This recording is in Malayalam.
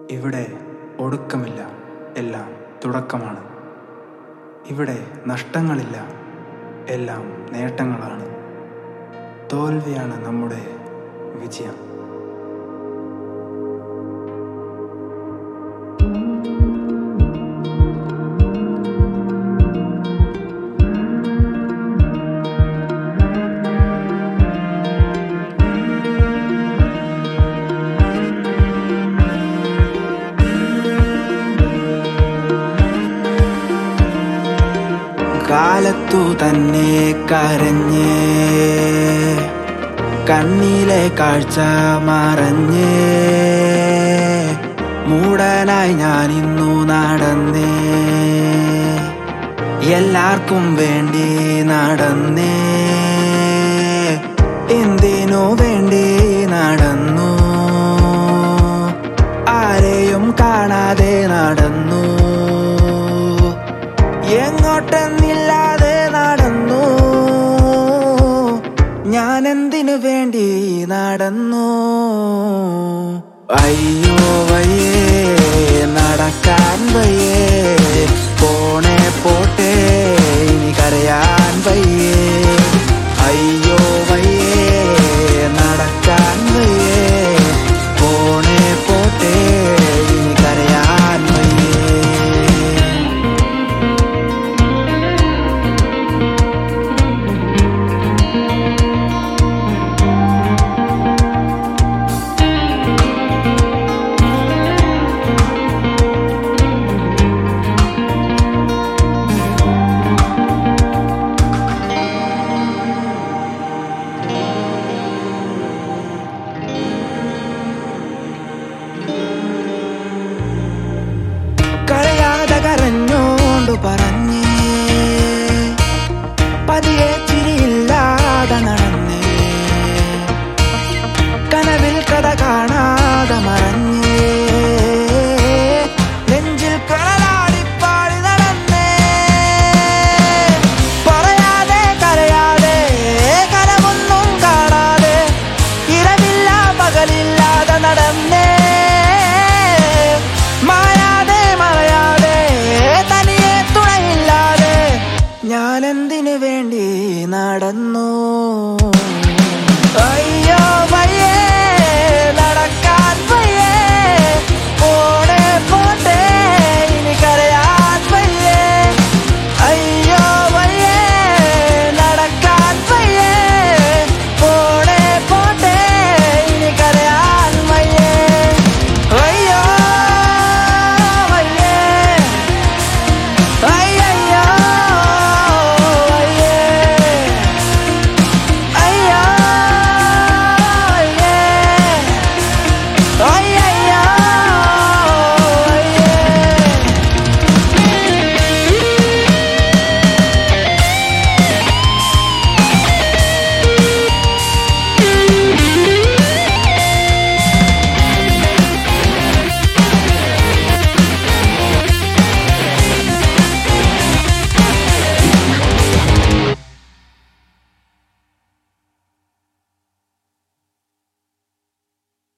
ഇവിടെ ഒടുക്കമില്ല എല്ലാം തുടക്കമാണ് ഇവിടെ നഷ്ടങ്ങളില്ല എല്ലാം നേട്ടങ്ങളാണ് തോൽവിയാണ് നമ്മുടെ വിജയം കാലത്തു തന്നെ കരഞ്ഞ് കണ്ണിലെ കാഴ്ച മറഞ്ഞ് മൂടനായി ഞാൻ ഇന്നു നടന്നേ എല്ലാവർക്കും വേണ്ടി നടന്നേ എന്തിനു വേണ്ടി നടന്നു ആരെയും കാണാതെ നടന്നു എങ്ങോട്ടെന്നില്ലാതെ നടന്നു ഞാൻ എന്തിനു വേണ്ടി നടന്നു അയ്യോ വയ്യേ നടക്കാൻ വയ്യേ പോണേ പോട്ടെ ഇനി കരയാൻ വയ്യേ അയ്യോ വയ്യേ നടക്കാൻ വയ്യേ പോണേ പോട്ടെ ഇനി കരയാൻ വയ്യേ കരയാതെ കരഞ്ഞോണ്ടു പറഞ്ഞേ പതിയെ ചിരിയില്ലാതെ നടന്നേ കനവിൽ കഥ കാണാതെ മറഞ്ഞേ നെഞ്ചിൽ കടലാടിപ്പാടി നടന്നേ പറയാതെ കരയാതെ കരമൊന്നും കാണാതെ ഇരവില്ല പകലില്ലാതെ നടന്നേ മായാതെ മറയാതെ തനിയെ തുണയില്ലാതെ ഞാൻ എന്തിനു വേണ്ടി നടന്നു